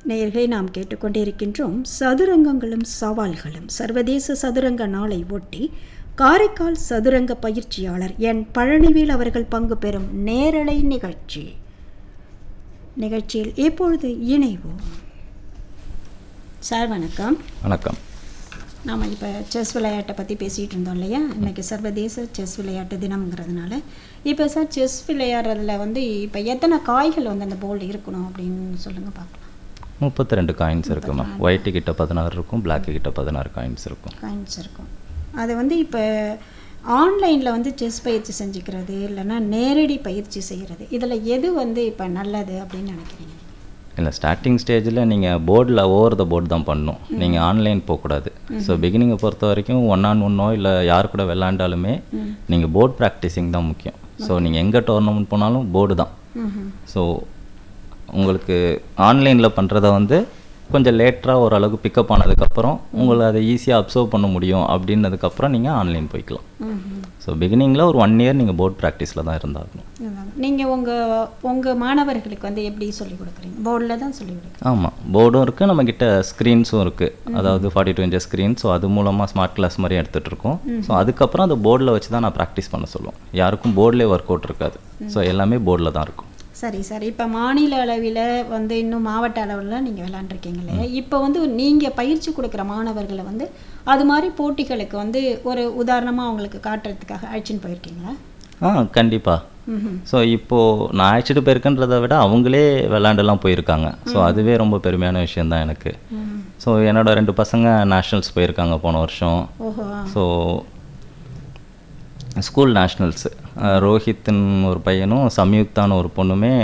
நேயர்களை நாம் கேட்டுக்கொண்டிருக்கின்றோம் சதுரங்கங்களும் சவால்களும் சர்வதேச சதுரங்க நாளை ஒட்டி காரைக்கால் சதுரங்க பயிற்சியாளர் என் பழனிவேல் அவர்கள் பங்கு பெறும் நேரலை நிகழ்ச்சி நிகழ்ச்சியில் இப்பொழுது இணைவோம் சார் வணக்கம் வணக்கம் நாம் இப்போ செஸ் விளையாட்டை பற்றி பேசிகிட்டு இருந்தோம் இல்லையா இன்னைக்கு சர்வதேச செஸ் விளையாட்டு தினம்ங்கிறதுனால இப்போ சார் செஸ் விளையாடுறதுல வந்து இப்போ எத்தனை காய்கள் வந்து அந்த போர்டு இருக்கணும் அப்படின்னு சொல்லுங்கள் பார்க்கலாம் முப்பத்தி ரெண்டு காயின்ஸ் இருக்கு மேம் ஒயிட்டு கிட்ட பதினாறு இருக்கும் பிளாக்கு கிட்ட பதினாறு காயின்ஸ் இருக்கும் காயின்ஸ் இருக்கும் அது வந்து இப்போ ஆன்லைனில் வந்து செஸ் பயிற்சி செஞ்சுக்கிறது இல்லைன்னா நேரடி பயிற்சி செய்கிறது இதில் எது வந்து இப்போ நல்லது அப்படின்னு நினைக்கிறீங்க இல்லை ஸ்டார்டிங் ஸ்டேஜில் நீங்கள் போர்டில் ஓவர் த போர்டு தான் பண்ணணும் நீங்கள் ஆன்லைன் போகக்கூடாது ஸோ பிகினிங்கை பொறுத்த வரைக்கும் ஒன் ஆன் ஒன்னோ இல்லை யார் கூட விளாண்டாலுமே நீங்கள் போர்ட் ப்ராக்டிஸிங் தான் முக்கியம் ஸோ நீங்கள் எங்கே டோர்னமெண்ட் போனாலும் போர்டு தான் ம்ஹும். ஸோ உங்களுக்கு ஆன்லைனில் பண்ணுறத வந்து கொஞ்சம் லேட்டராக ஓரளவுக்கு பிக்கப் ஆனதுக்கப்புறம் உங்களை அதை ஈஸியாக அப்சர்வ் பண்ண முடியும் அப்படின்னதுக்கப்புறம் நீங்கள் ஆன்லைன் போய்க்கலாம் ம்ஹும். ஸோ பிகினிங்கில் ஒரு ஒன் இயர் நீங்கள் போர்ட் ப்ராக்டிஸில் தான் இருந்தாகணும் இதுதான். நீங்கள் உங்கள் உங்கள் மாணவர்களுக்கு வந்து எப்படி சொல்லிக் கொடுக்குறீங்க போர்டில் தான் சொல்லிக் கொடுக்குறீங்க ஆமாம் போர்டும் இருக்குது நம்மக்கிட்ட ஸ்க்ரீன்ஸும் இருக்குது அதாவது forty two inches screen so அது மூலமாக ஸ்மார்ட் கிளாஸ் மாதிரி எடுத்துகிட்டு இருக்கோம் ஸோ அதுக்கப்புறம் அந்த போர்டில் வச்சு தான் நான் ப்ராக்டிஸ் பண்ண சொல்லுவோம் யாருக்கும் போர்ட்லேயே ஒர்க் அவுட் இருக்காது ஸோ எல்லாமே போர்டில் தான் இருக்கும் சரி சார் இப்போ மாநில அளவில் வந்து இன்னும் மாவட்ட அளவில் நீங்கள் விளாண்டுருக்கீங்களே இப்போ வந்து நீங்கள் பயிற்சி கொடுக்குற மாணவர்களை வந்து அது மாதிரி போட்டிகளுக்கு வந்து ஒரு உதாரணமாக அவங்களுக்கு காட்டுறதுக்காக அழைச்சின்னு போயிருக்கீங்களா ஆ கண்டிப்பாக ம் ஸோ இப்போது நான் அழைச்சிட்டு போயிருக்கேன்றதை விட அவங்களே விளாண்டுலாம் போயிருக்காங்க ஸோ அதுவே ரொம்ப பெருமையான விஷயந்தான் எனக்கு ம் ஸோ என்னோட ரெண்டு பசங்க நேஷ்னல்ஸ் போயிருக்காங்க போன வருஷம் ஓஹோ ஸோ ஸ்கூல் நேஷ்னல்ஸு ரோஹித்னு ஒரு பையனும் சம்யுக்தான்னு ஒரு பொண்ணுமே